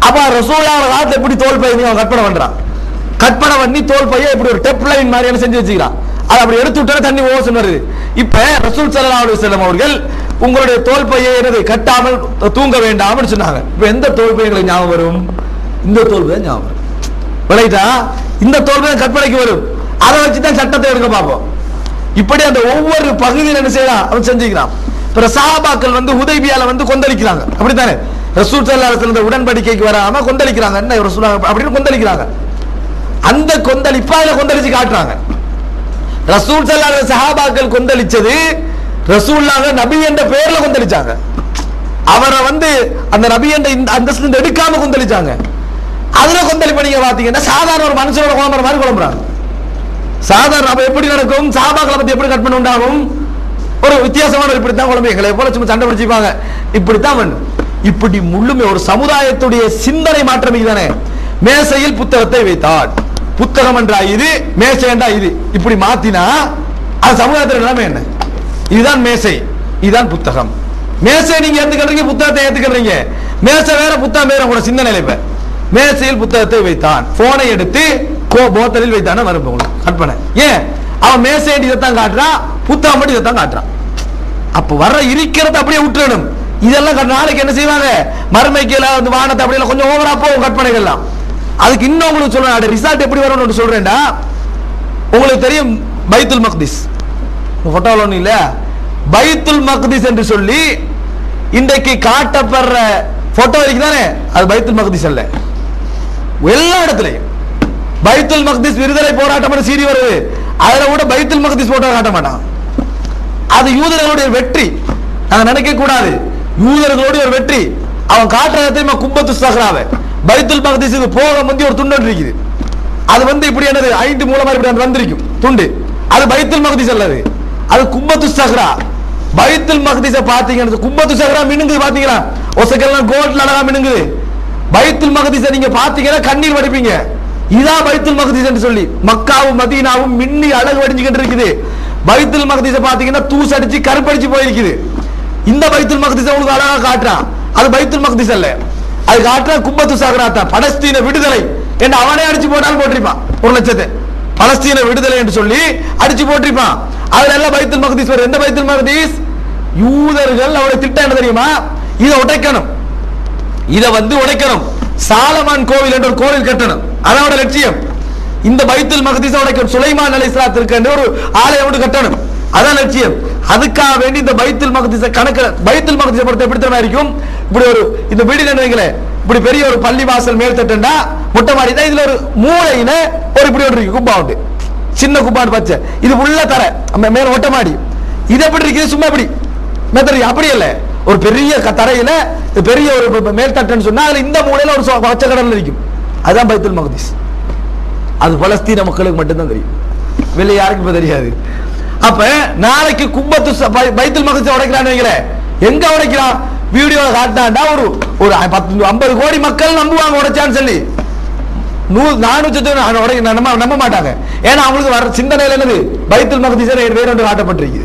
அப்ப ரசூலாவோட காலத்துல எப்படி தோல் பை அவன் கற்பனை பண்றான் கற்பனை பண்ணி தோல் பைய இப்படி ஒரு டெப் லைன் மாதிரி என்ன செஞ்சு வச்சுக்கிறான் அதை அப்படி எடுத்து விட்டா தண்ணி ஓசன் வருது இப்ப ரசூல் ஸல்லல்லாஹு அலைஹி வஸல்லம் அவர்கள் உங்களுடைய தோல் பையை என்னது கட்டாமல் தூங்க வேண்டாம்னு சொன்னாங்க இப்ப எந்த தோல் பை எங்களுக்கு ஞாபகம் வரும் இந்த தோல் பை தான் ஞாபகம் வரும் விளையிட்டா இந்த தோல் பை தான் கற்பனைக்கு வரும் அதை வச்சு தான் சட்டத்தை எடுக்க பார்ப்போம் இப்படி அந்த ஒவ்வொரு பகுதியில் என்ன செய்யலாம் அவன் செஞ்சுக்கிறான் இப்ப சஹாபாக்கள் வந்து ஹுதைபியால வந்து கொந்தளிக்கிறாங்க அப்படித்தானே ரசூல் ஸல்லல்லாஹு அலைஹி வஸல்லம் உடன்படிக்கைக்கு வராம கொந்தளிக்கிறாங்க என்ன ரசூல் அப்படின்னு கொந்தளிக்கிறாங்க அந்த கொந்தளிப்பா அதுல கொந்தளிச்சு காட்டுறாங்க ரசூல் ஸல்லல்லாஹு அலைஹி சஹாபாக்கள் கொந்தளிச்சது ரசூல்லாங்க நபி என்ற பெயர்ல கொந்தளிச்சாங்க அவரை வந்து அந்த நபி என்ற இந்த அந்தஸ்து இருந்து எடுக்காம கொந்தளிச்சாங்க அதுல கொந்தளிப்பு நீங்க பாத்தீங்கன்னா சாதாரண ஒரு மனுஷனோட குழம்புற மாதிரி குழம்புறாங்க சாதாரண அப்ப எப்படி நடக்கும் சாபாக்களை பத்தி எப்படி கற்பனை உண்டாகும் ஒரு வித்தியாசமான இப்படித்தான் குழம்பு எங்களை போல சும்மா சண்டை பிடிச்சிப்பாங்க இப்படித்தான் வேணும் இப்படி முழுமை ஒரு சமுதாயத்துடைய சிந்தனை மாற்றம் தானே மேசையில் புத்தகத்தை வைத்தார் புத்தகம் என்றா இது மேசை என்றா இது இப்படி மாத்தினா அது சமுதாயத்தில் நிலைமை என்ன இதுதான் மேசை இதுதான் புத்தகம் மேசை நீங்க ஏத்துக்கிறீங்க புத்தகத்தை ஏத்துக்கிறீங்க மேசை வேற புத்தகம் வேற உங்களோட சிந்தனை இப்ப மேசையில் புத்தகத்தை வைத்தான் போனை எடுத்து கோ போத்தலில் வைத்தான வரும் உங்களுக்கு கற்பனை ஏன் அவன் மேசை இதைத்தான் காட்டுறான் புத்தகம் மட்டும் இதைத்தான் காட்டுறான் அப்ப வர்ற இருக்கிறத அப்படியே விட்டுறணும் இதெல்லாம் கட்- நாளைக்கு என்ன செய்வாங்க மறுமைக்கு எல்லாம் வந்து வானத்தை அப்படியே கொஞ்சம் ஓவரா போகும் கற்பனைகள்லாம் அதுக்கு இன்னும் உங்களுக்கு சொல்றேன் ரிசல்ட் எப்படி வரும்னு சொல்றேன்டா உங்களுக்கு தெரியும் பைத்துல் மக்திஸ் போட்டோவில் ஒன்றும் இல்ல பைத்துல் மக்திஸ் என்று சொல்லி இன்றைக்கு காட்டப்படுற போட்டோ இருக்கு தானே அது பைத்துல் மக்திஸ் அல்ல எல்லா இடத்துலையும் பைத்துல் மக்திஸ் விடுதலை போராட்டம் சீரி வருது அதுல கூட பைத்துல் மக்திஸ் போட்டோ காட்ட மாட்டான் அது யூதர்களுடைய வெற்றி நாங்க நினைக்க கூடாது யூதர்களுடைய ஒரு வெற்றி அவன் காட்டுறது தெரியுமா கும்பத்து சஹ்ராவை பைத்துல் மக்திஸுக்கு போக முந்தி ஒரு துண்டு ஒன்று இருக்குது அது வந்து இப்படி என்னது ஐந்து மூலமா இப்படி வந்து வந்திருக்கும் துண்டு அது பைத்துல் மக்திஸ் அல்லது அது கும்பத்து சஹ்ரா பைத்துல் மக்திஸ பாத்தீங்கன்னா கும்பத்து சஹ்ரா மினுங்குது பாத்தீங்களா ஒசக்கெல்லாம் கோல்ட்ல அழகா மினுங்குது பைத்துல் மக்திஸ நீங்க பாத்தீங்கன்னா கண்ணீர் வடிப்பீங்க இதான் பைத்துல் மக்திஸ் என்று சொல்லி மக்காவும் மதீனாவும் மின்னி அழகு வடிஞ்சுக்கிட்டு இருக்குது பைத்துல் மக்திஸ பாத்தீங்கன்னா தூசு அடிச்சு கருப்படிச்சு போயிருக்குது இந்த பைத்துல் மக்திஸ உங்களுக்கு அழகா காட்டுறான் அது பைத்துல் மக்திஸ் அல்ல அது காட்டுற கும்பத்து சாகராத்தா பலஸ்தீன விடுதலை என்று அவனே அடிச்சு போட்டாலும் போட்டிருப்பான் ஒரு லட்சத்தை பலஸ்தீன விடுதலை என்று சொல்லி அடிச்சு போட்டிருப்பான் அதுல எல்லாம் பைத்துல் மக்திஸ் வரும் எந்த பைத்துல் மக்திஸ் யூதர்கள் அவருடைய திட்டம் என்ன தெரியுமா இதை உடைக்கணும் இதை வந்து உடைக்கணும் சாலமான் கோவில் என்ற ஒரு கோவில் கட்டணும் அதோட லட்சியம் இந்த பைத்துல் மகதீஸ உடைக்கணும் சுலைமான் அலை இஸ்லாத்திற்கு ஒரு ஆலயம் ஒன்று கட்டணும் அதான் லட்சியம் அதுக்காக வேண்டி இந்த பைத்துல் மகதீஸ கணக்கு பைத்துல் மகதீஸ பொறுத்த எப்படி தெரியுமா இருக்கும் இப்படி ஒரு இந்த வீடு நினைவுங்களேன் இப்படி பெரிய ஒரு பள்ளி வாசல் மேல் தட்டுண்டா முட்டை மாடி தான் இதுல ஒரு மூளையில ஒரு இப்படி ஒன்று இருக்கு குப்பா உண்டு சின்ன குப்பான்னு பச்சை இது உள்ள தர நம்ம மேல ஒட்ட மாடி இது எப்படி இருக்குது சும்மா எப்படி மெத்தடி அப்படி இல்ல ஒரு பெரிய க- தரையில பெரிய ஒரு ப- ப- மேல்தட்டுன்னு சொன்னா அதுல இந்த மூலையில ஒரு சொ- பச்சை கடல் இருக்கும் அதுதான் பைத்துல் மகதீஸ் அது பலஸ்தீன மக்களுக்கு மட்டும்தான் தெரியும் வெளிய யாருக்கும் இப்ப தெரியாது அப்ப நாளைக்கு கும்பத்து ச- பை- பைத்துல் மகதீஸ் உடைக்கிறான்னு வைங்களேன் எங்க உடைக்கிறான் வீடியோல காட்டினாண்டா ஒரு ஒரு பத்து ஐம்பது கோடி மக்கள் நம்புவாங்க உடைச்சான்னு சொல்லி நூறு நானூற்றி உடைய நம்ப நம்ப மாட்டாங்க ஏன்னா அவங்களுக்கு வர சிந்தனையில் என்னது பைத்துல் மகதீஸ் வேற ஒன்று காட்டப்பட்டிருக்குது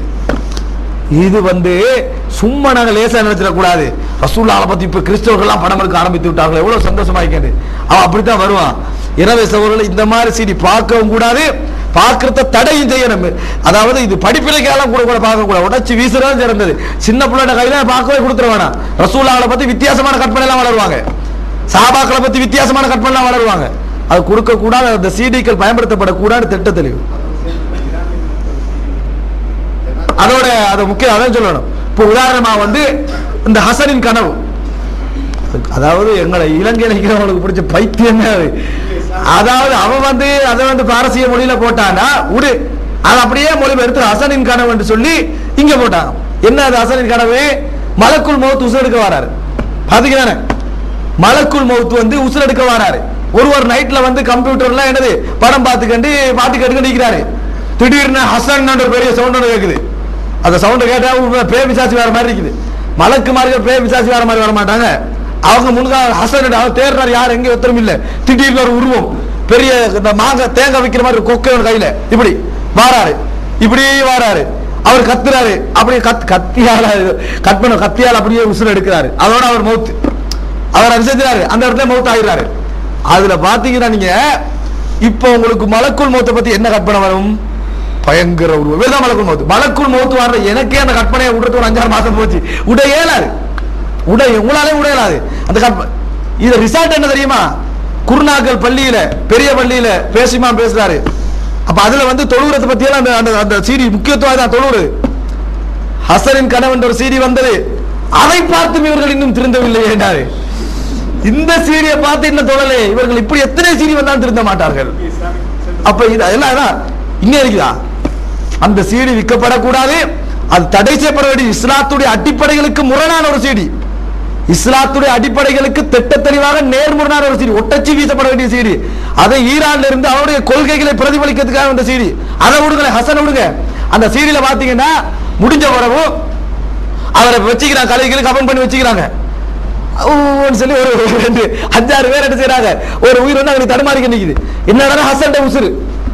இது வந்து சும்மா நாங்க லேசா நினைச்சிடக்கூடாது ரசூல்லாவை பத்தி இப்ப கிறிஸ்தவர்கள்லாம் படம் எடுக்க ஆரம்பித்து விட்டார்கள் எவ்வளவு சந்தோஷமா இருக்கிறது அவன் அப்படித்தான் வருவான் எனவே சகோதரர்கள் இந்த மாதிரி சீடி பார்க்கவும் கூடாது பார்க்கறத தடையும் செய்யணும் அதாவது இது படிப்பினைக்கெல்லாம் கூட கூட பார்க்க கூடாது உடச்சி வீசுறதும் சிறந்தது சின்ன பிள்ளைட கையில பார்க்கவே கொடுத்துட வேணாம் ரசூல்லாவை பத்தி வித்தியாசமான கற்பனை எல்லாம் வளருவாங்க சாபாக்களை பத்தி வித்தியாசமான கற்பனை எல்லாம் வளருவாங்க அது கொடுக்க கூடாது அந்த சீடிக்கள் பயன்படுத்தப்படக்கூடாது திட்ட தெளிவு அதோட அது முக்கியம் அதான் சொல்லணும் இப்போ உதாரணமா வந்து இந்த ஹசனின் கனவு அதாவது எங்களை இலங்கையில் இருக்கிறவங்களுக்கு பிடிச்ச பைத்தியமே அது அதாவது அவன் வந்து அதை வந்து பாரசீக மொழியில போட்டானா உடு அது அப்படியே மொழிபெயர்த்து ஹசனின் கனவு என்று சொல்லி இங்க போட்டாங்க என்ன அது ஹசனின் கனவு மலக்குள் மௌத் உசுரெடுக்க வராரு பாத்தீங்கதானே மலக்குள் மௌத் வந்து உசுரெடுக்க வராரு ஒருவர் நைட்ல வந்து கம்ப்யூட்டர்ல என்னது படம் பார்த்துக்கண்டு பாட்டு கேட்டுக்கிட்டு நிற்கிறாரு திடீர்னு ஹசன் ஒரு பெரிய சவுண்ட் ஒன்று கேட்குது அந்த சவுண்ட் கேட்டா உள்ள பேய் பிசாசு வேற மாதிரி இருக்குது மலக்கு மாதிரி பேய் பிசாசு வேற மாதிரி வர மாட்டாங்க அவங்க முன்கா ஹசன் அவர் தேடுறாரு யார் எங்க ஒருத்தரும் இல்ல திடீர்னு ஒரு உருவம் பெரிய இந்த மாங்காய் தேங்காய் வைக்கிற மாதிரி ஒரு கொக்கை ஒன்று கையில இப்படி வாராரு இப்படி வாராரு அவர் கத்துறாரு அப்படியே கத் கத்தியால கட் பண்ண கத்தியால் அப்படியே உசுறு எடுக்கிறாரு அதோட அவர் மௌத்து அவர் அது செஞ்சாரு அந்த இடத்துல மௌத் ஆகிறாரு அதுல பாத்தீங்கன்னா நீங்க இப்போ உங்களுக்கு மலக்குள் மௌத்தை பத்தி என்ன கற்பனை வரும் பயங்கர உருவம் இவர்தான் மலக்குள் மௌத்து மலக்குள் மௌத்து வர்ற எனக்கே அந்த கற்பனையை விடுறது ஒரு அஞ்சாறு மாசம் போச்சு விட இயலாது உட உங்களாலே விட இயலாது அந்த கற்ப இது ரிசல்ட் என்ன தெரியுமா குருநாகல் பள்ளியில பெரிய பள்ளியில பேசிமா பேசுறாரு அப்ப அதுல வந்து தொழுகிறத பத்தி எல்லாம் அந்த- அந்த அந்த சீரி முக்கியத்துவம் தான் தொழுவுறது ஹசனின் கனவன் ஒரு சீரி வந்தது அதை பார்த்தும் இவர்கள் இன்னும் திருந்தவில்லை என்றாரு இந்த சீரியை பார்த்து இன்னும் தொழலே இவர்கள் இப்படி எத்தனை சீரி வந்தாலும் திருந்த மாட்டார்கள் அப்ப இது எல்லாம் எல்லாம் இங்க இருக்குதா அந்த சீடி விற்கப்படக்கூடாது அது தடை செய்யப்பட வேண்டிய இஸ்லாத்துடைய அடிப்படைகளுக்கு முரணான ஒரு சீடி இஸ்லாத்துடைய அடிப்படைகளுக்கு திட்ட தெளிவாக நேர்முரணான ஒரு சீடி ஒட்டச்சி வீசப்பட வேண்டிய சீடி அதை ஈரான்ல இருந்து அவருடைய கொள்கைகளை பிரதிபலிக்கிறதுக்காக வந்த சீடி அதை விடுங்க ஹசன் விடுங்க அந்த சீடியில பாத்தீங்கன்னா முடிஞ்ச உறவு அவரை வச்சுக்கிறாங்க கலைகளுக்கு கபன் பண்ணி வச்சுக்கிறாங்க ஊன்னு சொல்லி ஒரு ஒரு ரெண்டு அஞ்சாறு பேர் என்ன செய்றாங்க ஒரு உயிர் வந்து அவனுக்கு தடுமாறி நிக்குது என்னடா ஹசன் உசுறு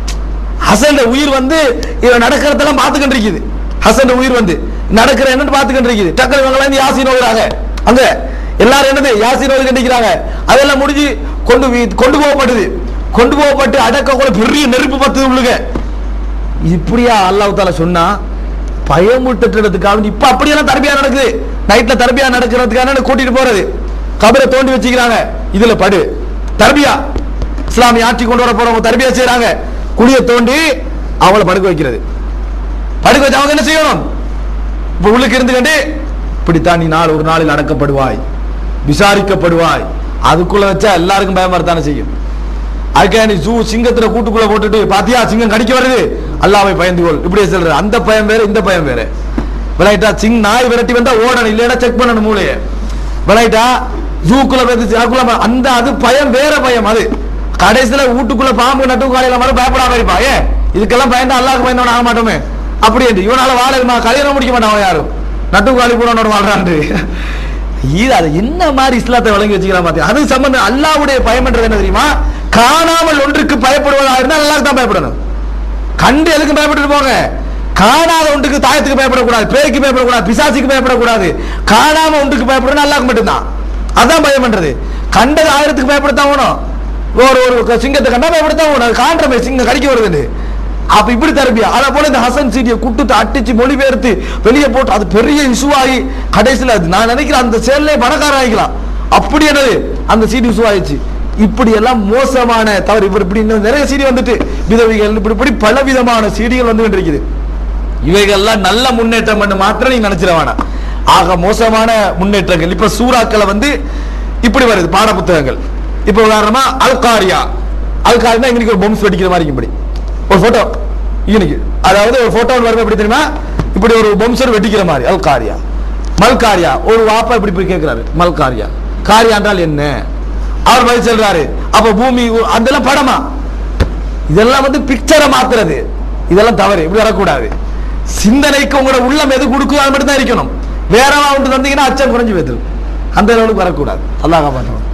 ஹசன் உயிர் வந்து இவன் நடக்கிறதெல்லாம் பார்த்துக்கிட்டு இருக்குது ஹசன் உயிர் வந்து நடக்கிற என்னன்னு பார்த்துக்கிட்டு இருக்குது டக்குனு இவங்க வந்து யாசின் ஓதுறாங்க அங்க எல்லாரும் என்னது யாசின் ஓது கண்டிக்கிறாங்க அதெல்லாம் முடிஞ்சு கொண்டு வீ- கொண்டு போகப்படுது கொண்டு போகப்பட்டு அடக்க கூட பெரிய நெருப்பு பத்து உள்ளுங்க இப்படியா அல்லாஹ் தாலா சொன்னா பயமுட்டுறதுக்காக இப்ப அப்படியெல்லாம் தரபியா நடக்குது நைட்ல தரபியா நடக்கிறதுக்காக கூட்டிட்டு போறது கபரை தோண்டி வச்சுக்கிறாங்க இதுல படு தரபியா இஸ்லாமிய ஆட்சி கொண்டு வர போறவங்க தரபியா செய்றாங்க குழிய தோண்டி அவளை படுக்க வைக்கிறது படுக்க வச்சு அவங்க என்ன செய்யணும் இப்ப உள்ளுக்கு இருந்துக்கிட்டு இப்படித்தான் நீ நாள் ஒரு நாளில் அடக்கப்படுவாய் விசாரிக்கப்படுவாய் அதுக்குள்ள வச்சா எல்லாருக்கும் பயமா தானே செய்யும் அதுக்காக நீ ஜூ சிங்கத்துல கூட்டுக்குள்ள போட்டுட்டு பாத்தியா சிங்கம் கடிக்க வருது அல்லாவை பயந்து கொள் இப்படியே சொல்ற அந்த பயம் வேற இந்த பயம் வேற விளையாட்டா சிங் நாய் விரட்டி வந்தா ஓடணும் இல்லைன்னா செக் பண்ணணும் மூளைய விளையாட்டா ஜூக்குள்ள வந்து அதுக்குள்ள ப- அந்த அது பயம் வேற பயம் அது கடைசியில வீட்டுக்குள்ள பாம்பு நட்டு காலையில மாதிரி பயப்படாம இருப்பா ஏன் இதுக்கெல்லாம் பயந்தா அல்லாஹ்க்கு பயந்தவன் ஆக மாட்டோமே அப்படி என்று இவனால வாழ கல்யாணம் முடிக்க மாட்டான் அவன் யாரும் நட்டு காலி பூரனோட வாழ்றான்ட்டு இது அது என்ன மாதிரி இஸ்லாத்தை வழங்கி வச்சுக்கலாம் பாத்தீங்க அது சம்பந்தம் அல்லாஹ்வுடைய பயம்ன்றது என்ன தெரியுமா காணாமல் ஒன்றுக்கு பயப்படுவதா இருந்தால் அல்லாஹ்க்கு தான் பயப்படணும் கண்டு எதுக்கு பயப்பட்டு போங்க காணாத ஒன்றுக்கு தாயத்துக்கு பயப்படக்கூடாது பேய்க்கு பயப்படக்கூடாது பிசாசுக்கு பயப்படக்கூடாது காணாம ஒன்றுக்கு பயப்படணும் அல்லாஹ்க்கு மட்டும்தான் அதான் பயம் பண்றது கண்டது ஆயிரத்துக்கு பயப்படத்தான் வேணும் ஒரு ஒரு சிங்கத்தை கண்டா பயப்படத்தான் வேணும் அது காண்றமே சிங்கம் கடிக்க வருதுன்னு அப்ப இப்படி தரப்பியா அதை போல இந்த ஹசன் சீடியை குட்டுட்டு அட்டிச்சு மொழிபெயர்த்து வெளியே போட்டு அது பெரிய இசுவாகி கடைசியில் அது நான் நினைக்கிறேன் அந்த செயலே பணக்காரன் ஆகிக்கலாம் அப்படி என்னது அந்த சீடி இசுவாயிச்சு இப்படி எல்லாம் மோசமான தவறு இவர் இப்படி இன்னும் நிறைய சீடி வந்துட்டு விதவிகள் இப்படி இப்படி பல விதமான சீடிகள் வந்து இருக்குது இவைகள்லாம் நல்ல முன்னேற்றம் பண்ண மாத்திரம் நீங்க நினைச்சிட வேணாம் ஆக மோசமான முன்னேற்றங்கள் இப்ப சூறாக்களை வந்து இப்படி வருது பாட புத்தகங்கள் இப்ப உதாரணமா அல்காரியா அல்காரியா இன்னைக்கு ஒரு பொம்ஸ் வெடிக்கிற மாதிரி இப்படி ஒரு போட்டோ இன்னைக்கு அதாவது ஒரு போட்டோ வருது எப்படி தெரியுமா இப்படி ஒரு பொம்சர் வெட்டிக்கிற மாதிரி அல்காரியா மல்காரியா ஒரு வாப்பா இப்படி போய் கேட்கிறாரு மல்காரியா காரியா என்றால் என்ன அவர் பதில் சொல்றாரு அப்ப பூமி அதெல்லாம் படமா இதெல்லாம் வந்து பிக்சரை மாத்துறது இதெல்லாம் தவறு இப்படி வரக்கூடாது சிந்தனைக்கு உங்களோட உள்ளம் எது கொடுக்குதோ அது மட்டும் தான் இருக்கணும் வேறவா ஒன்று தந்தீங்கன்னா அச்சம் குறைஞ்சு போயிடும் அந்த லெவலுக்கு வரக்கூடாது அல்லாஹ் காப்பாற்றணும்